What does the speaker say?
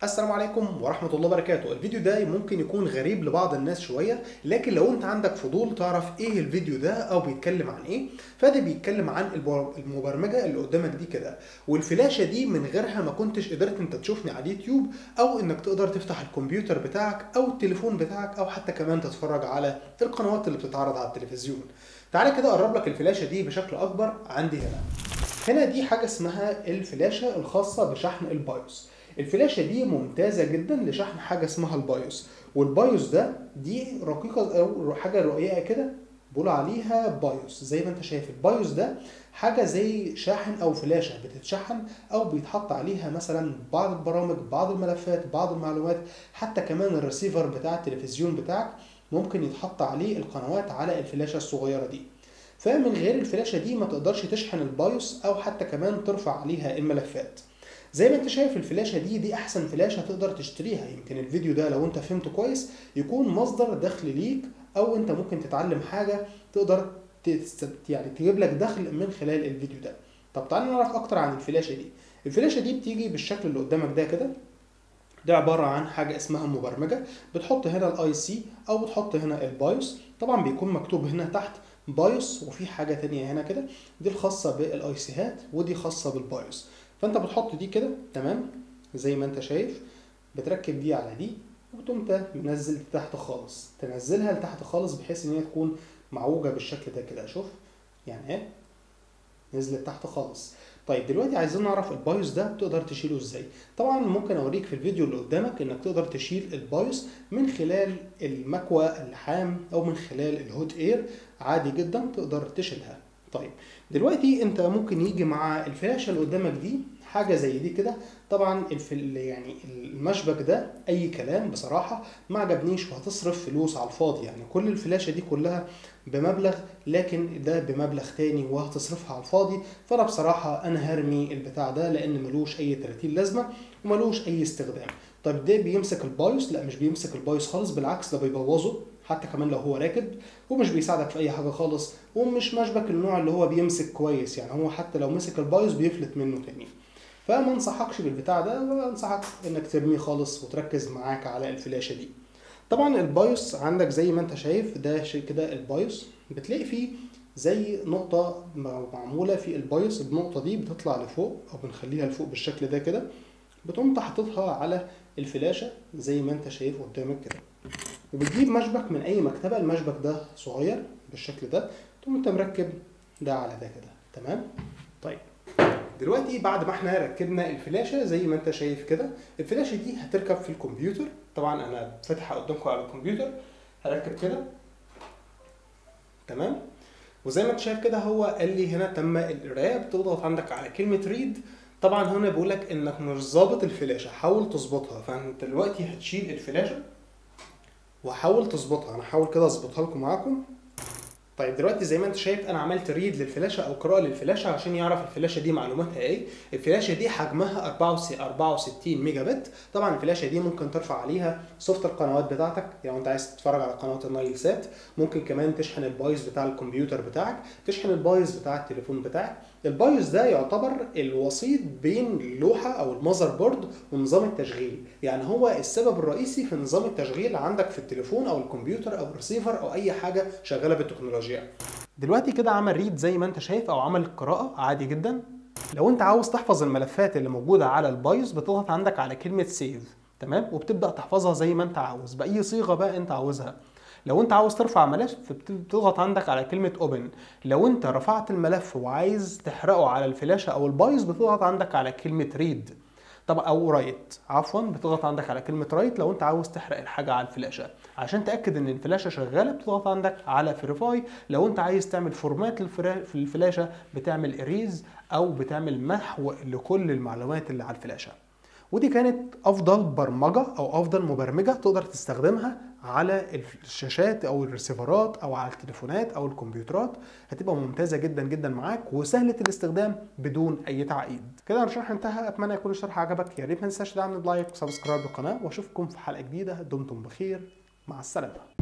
السلام عليكم ورحمة الله وبركاته الفيديو ده ممكن يكون غريب لبعض الناس شوية لكن لو انت عندك فضول تعرف ايه الفيديو ده او بيتكلم عن ايه فده بيتكلم عن البر- المبرمجة اللي قدامك دي كده والفلاشة دي من غيرها ما كنتش قدرت انت تشوفني على اليوتيوب او انك تقدر تفتح الكمبيوتر بتاعك او التليفون بتاعك او حتى كمان تتفرج على القنوات اللي بتتعرض على التلفزيون تعالى كده اقرب لك الفلاشة دي بشكل اكبر عندي هنا هنا دي حاجة اسمها الفلاشة الخاصة بشحن البايوس الفلاشة دي ممتازة جدا لشحن حاجة اسمها البايوس والبايوس ده دي رقيقة أو حاجة رقيقة كده بيقولوا عليها بايوس زي ما انت شايف البايوس ده حاجة زي شاحن أو فلاشة بتتشحن أو بيتحط عليها مثلا بعض البرامج بعض الملفات بعض المعلومات حتى كمان الريسيفر بتاع التلفزيون بتاعك ممكن يتحط عليه القنوات على الفلاشة الصغيرة دي فمن غير الفلاشة دي ما تقدرش تشحن البايوس أو حتى كمان ترفع عليها الملفات زي ما انت شايف الفلاشة دي دي احسن فلاشة تقدر تشتريها يمكن الفيديو ده لو انت فهمته كويس يكون مصدر دخل ليك او انت ممكن تتعلم حاجة تقدر تست... يعني تجيب لك دخل من خلال الفيديو ده طب تعالى نعرف اكتر عن الفلاشة دي الفلاشة دي بتيجي بالشكل اللي قدامك ده كده ده عبارة عن حاجة اسمها مبرمجة بتحط هنا الاي سي او بتحط هنا البايوس طبعا بيكون مكتوب هنا تحت بايوس وفي حاجة تانية هنا كده دي الخاصة بالاي سيهات ودي خاصة بالبايوس فانت بتحط دي كده تمام زي ما انت شايف بتركب دي على دي وتقوم انت منزل تحت خالص تنزلها لتحت خالص بحيث ان هي تكون معوجة بالشكل ده كده شوف يعني ايه نزلت تحت خالص طيب دلوقتي عايزين نعرف البايوس ده تقدر تشيله ازاي طبعا ممكن اوريك في الفيديو اللي قدامك انك تقدر تشيل البايوس من خلال المكوى اللحام او من خلال الهوت اير عادي جدا تقدر تشيلها طيب دلوقتي انت ممكن يجي مع الفلاشه اللي قدامك دي حاجه زي دي كده طبعا الفل يعني المشبك ده اي كلام بصراحه ما عجبنيش وهتصرف فلوس على الفاضي يعني كل الفلاشه دي كلها بمبلغ لكن ده بمبلغ تاني وهتصرفها على الفاضي فانا بصراحه انا هرمي البتاع ده لان ملوش اي 30 لازمه وملوش اي استخدام طيب ده بيمسك البايوس لا مش بيمسك البايوس خالص بالعكس ده بيبوظه حتى كمان لو هو راكب ومش بيساعدك في اي حاجه خالص ومش مشبك النوع اللي هو بيمسك كويس يعني هو حتى لو مسك البايوس بيفلت منه تاني فما انصحكش بالبتاع ده وانصحك انك ترميه خالص وتركز معاك على الفلاشه دي طبعا البايوس عندك زي ما انت شايف ده شيء كده البايوس بتلاقي فيه زي نقطة معمولة في البايوس النقطة دي بتطلع لفوق أو بنخليها لفوق بالشكل ده كده بتقوم حاططها على الفلاشة زي ما انت شايف قدامك كده وبتجيب مشبك من أي مكتبة المشبك ده صغير بالشكل ده تقوم انت مركب ده على ده كده تمام طيب دلوقتي بعد ما احنا ركبنا الفلاشه زي ما انت شايف كده الفلاشه دي هتركب في الكمبيوتر طبعا انا فاتحها قدامكم على الكمبيوتر هركب كده تمام وزي ما انت شايف كده هو قال لي هنا تم القرايه بتضغط عندك على كلمه ريد طبعا هنا بيقول لك انك مش ظابط الفلاشه حاول تظبطها فانت دلوقتي هتشيل الفلاشه وحاول تظبطها انا هحاول كده اظبطها لكم معاكم طيب دلوقتي زي ما انت شايف انا عملت ريد للفلاشه او قراءه للفلاشه عشان يعرف الفلاشه دي معلوماتها ايه الفلاشه دي حجمها 64 ميجا بت طبعا الفلاشه دي ممكن ترفع عليها سوفت القنوات بتاعتك لو يعني انت عايز تتفرج على قناه النايل سات ممكن كمان تشحن البايوس بتاع الكمبيوتر بتاعك تشحن البايوس بتاع التليفون بتاعك البايوس ده يعتبر الوسيط بين اللوحه او المذر بورد ونظام التشغيل يعني هو السبب الرئيسي في نظام التشغيل عندك في التليفون او الكمبيوتر او الريسيفر او اي حاجه شغاله بالتكنولوجيا دلوقتي كده عمل ريد زي ما انت شايف او عمل القراءه عادي جدا لو انت عاوز تحفظ الملفات اللي موجوده على البايوس بتضغط عندك على كلمه سيف تمام وبتبدا تحفظها زي ما انت عاوز باي صيغه بقى انت عاوزها لو انت عاوز ترفع ملف فبتضغط عندك على كلمه اوبن لو انت رفعت الملف وعايز تحرقه على الفلاشه او البايوس بتضغط عندك على كلمه ريد طب او رايت عفوا بتضغط عندك على كلمه رايت لو انت عاوز تحرق الحاجه على الفلاشه عشان تاكد ان الفلاشه شغاله بتضغط عندك على فيريفاي لو انت عايز تعمل فورمات في الفلاشه بتعمل اريز او بتعمل محو لكل المعلومات اللي على الفلاشه ودي كانت افضل برمجه او افضل مبرمجه تقدر تستخدمها على الشاشات او الريسيفرات او على التليفونات او الكمبيوترات هتبقى ممتازه جدا جدا معاك وسهله الاستخدام بدون اي تعقيد كده الشرح انتهى اتمنى يكون الشرح عجبك يا ريت ما تنساش تعمل لايك وسبسكرايب للقناه واشوفكم في حلقه جديده دمتم بخير مع السلامه